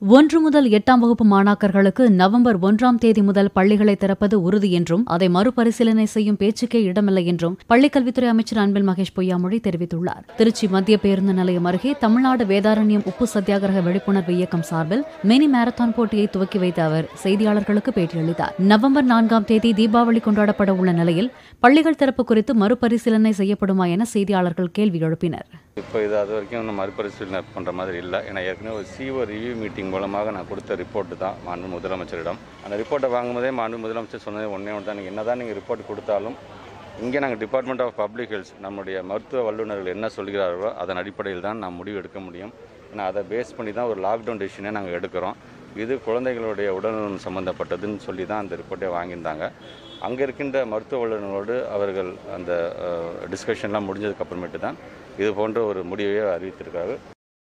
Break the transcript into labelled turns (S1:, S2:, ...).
S1: ஒன்று முதல் எட்டாம் வகுப்பு மாணாக்கர்களுக்கு நவம்பர் ஒன்றாம் தேதி முதல் பள்ளிகளை திறப்பது உறுதி என்றும் அதை மறுபரிசீலனை செய்யும் பேச்சுக்கே இடமில்லை என்றும் பள்ளிக்கல்வித்துறை அமைச்சர் அன்பில் மகேஷ் பொய்யாமொழி தெரிவித்துள்ளார் திருச்சி மத்திய பேருந்து நிலையம் அருகே தமிழ்நாடு வேதாரண்யம் உப்பு சத்தியாகிரக விழிப்புணர்வு இயக்கம் சார்பில் மினி மாரத்தான் போட்டியை துவக்கி வைத்த அவர் செய்தியாளர்களுக்கு பேட்டியளித்தார் நவம்பர் நான்காம் தேதி தீபாவளி கொண்டாடப்பட உள்ள நிலையில் பள்ளிகள் திறப்பு குறித்து மறுபரிசீலனை செய்யப்படுமா என செய்தியாளர்கள் கேள்வி எழுப்பினர்
S2: இப்போ இது அது வரைக்கும் இன்னும் மறுபரிசீலனை பண்ணுற மாதிரி இல்லை ஏன்னா ஏற்கனவே ஒரு சிஓ ரிவ்யூ மீட்டிங் மூலமாக நான் கொடுத்த ரிப்போர்ட்டு தான் மாண்பு முதலமைச்சரிடம் அந்த ரிப்போர்ட்டை வாங்கும்போதே மாண்பு முதலமைச்சர் சொன்னது ஒன்றே ஒன்று தான் நீங்கள் என்ன தான் நீங்கள் ரிப்போர்ட் கொடுத்தாலும் இங்கே நாங்கள் டிபார்ட்மெண்ட் ஆஃப் பப்ளிக் ஹெல்த் நம்முடைய மருத்துவ வல்லுநர்கள் என்ன சொல்கிறார்களோ அதன் அடிப்படையில் தான் நாம் முடிவு எடுக்க முடியும் ஏன்னா அதை பேஸ் பண்ணி தான் ஒரு லாக்டவுன் டெசிஷனே நாங்கள் எடுக்கிறோம் இது குழந்தைகளுடைய உடல்நலம் சம்மந்தப்பட்டதுன்னு சொல்லி தான் அந்த ரிப்போர்ட்டை வாங்கியிருந்தாங்க அங்கே இருக்கின்ற மருத்துவ வல்லுநரோடு அவர்கள் அந்த டிஸ்கஷன்லாம் முடிஞ்சதுக்கு அப்புறமேட்டு தான் இது போன்ற ஒரு முடிவையே அறிவித்திருக்காரு